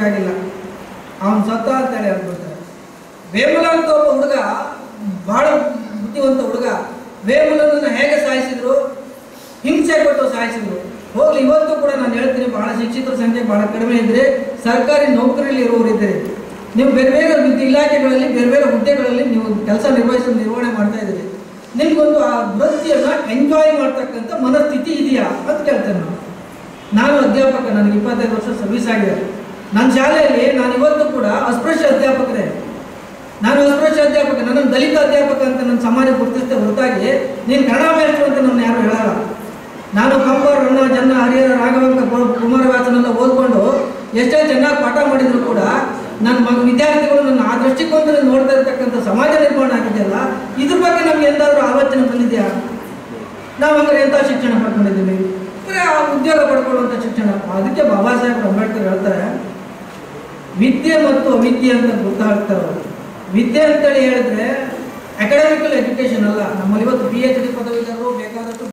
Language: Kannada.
ಹುಡುಕ್ಬೇಕಾಗಿಲ್ಲ ಅವನು ಸತ್ತ ಅಂತೇಳಿ ಅನ್ಕೊಳ್ತಾರೆ ವೇಮುಲ ಅಂತ ಒಬ್ಬ ಹುಡುಗ ಬಹಳ ಬುದ್ಧಿವಂತ ಹುಡುಗ ವೇಮುಲನನ್ನು ಹೇಗೆ ಸಾಯಿಸಿದ್ರು ಹಿಂಸೆ ಕೊಟ್ಟು ಸಾಯಿಸಿದ್ರು ಹೋಗ್ಲಿ ಇವತ್ತು ಕೂಡ ನಾನು ಹೇಳ್ತೀನಿ ಬಹಳ ಶಿಕ್ಷಿತರ ಸಂಖ್ಯೆ ಬಹಳ ಕಡಿಮೆ ಇದ್ರೆ ಸರ್ಕಾರಿ ನೌಕರಿಯಲ್ಲಿ ಇರುವವರು ಇದ್ದಾರೆ ನೀವು ಬೇರೆ ಬೇರೆ ವಿದ್ಯೆ ಇಲಾಖೆಗಳಲ್ಲಿ ಬೇರೆ ಬೇರೆ ಹುದ್ದೆಗಳಲ್ಲಿ ನೀವು ಕೆಲಸ ನಿರ್ವಹಿಸಿ ನಿರ್ವಹಣೆ ಮಾಡ್ತಾ ಇದ್ದೀರಿ ನಿಮ್ಗೊಂದು ಆ ವೃತ್ತಿಯನ್ನ ಎಂಜಾಯ್ ಮಾಡ್ತಕ್ಕಂಥ ಮನಸ್ಥಿತಿ ಇದೆಯಾ ಅಂತ ಕೇಳ್ತೇನೆ ನಾನು ನಾನು ಅಧ್ಯಾಪಕ ನನಗೆ ಇಪ್ಪತ್ತೈದು ವರ್ಷ ಸರ್ವಿಸ್ ಆಗಿದೆ ನನ್ನ ಶಾಲೆಯಲ್ಲಿ ನಾನು ಇವತ್ತು ಕೂಡ ಅಸ್ಪೃಶ್ಯ ಅಧ್ಯಾಪಕರೇ ನಾನು ಅಸ್ಪೃಶ್ಯ ಅಧ್ಯಾಪಕ ನನ್ನ ದಲಿತ ಅಧ್ಯಾಪಕ ಅಂತ ನನ್ನ ಸಮಾಜ ಗುರುತಿಸಿದ ಹೊರತಾಗಿ ನೀನು ಕನ್ನಡ ಮೇಷ್ಟ್ರು ಅಂತ ನನ್ನ ಯಾರು ಹೇಳಲ್ಲ ನಾನು ಕಂಬ ರಣ್ಣ ಜನ್ನ ಹರಿಹರ ರಾಘವಂಕ ಕು- ಕುಮಾರವ್ಯಾಸನೆಲ್ಲ ಓದ್ಕೊಂಡು ಎಷ್ಟೇ ಚೆನ್ನಾಗಿ ಪಾಠ ಮಾಡಿದ್ರು ಕೂಡ ನನ್ನ ಮಗ ವಿದ್ಯಾರ್ಥಿಗಳು ನನ್ನ ಆ ದೃಷ್ಟಿಕೋನದಲ್ಲಿ ನೋಡ್ತಾ ಇರ್ತಕ್ಕಂಥ ಸಮಾಜ ನಿರ್ಮಾಣ ಆಗಿದೆಯಲ್ಲ ಇದ್ರ ಬಗ್ಗೆ ನಮ್ಗೆ ಎಂದಾದ್ರೂ ಆಲೋಚನೆ ಬಂದಿದೆಯಾ ನಾವು ಹಂಗಾರೆ ಎಂಥ ಶಿಕ್ಷಣ ಪಡ್ಕೊಂಡಿದ್ದೀವಿ ಬರೀ ಆ ಉದ್ಯೋಗ ಪಡ್ಕೊಳ್ಳುವಂಥ ಶಿಕ್ಷಣ ಅದಕ್ಕೆ ಬಾಬಾ ಸಾಹೇಬ್ ಅಂಬೇಡ್ಕರ್ ಹೇಳ್ತಾರೆ ವಿದ್ಯೆ ಮತ್ತು ಅವಿದ್ಯೆ ಅಂತ ಗೊತ್ತಾಗ್ತಾರೆ ಅವರು ವಿದ್ಯೆ ಅಂತೇಳಿ ಹೇಳಿದ್ರೆ ಅಕಾಡೆಮಿಕಲ್ ಎಜುಕೇಶನ್ ಅಲ್ಲ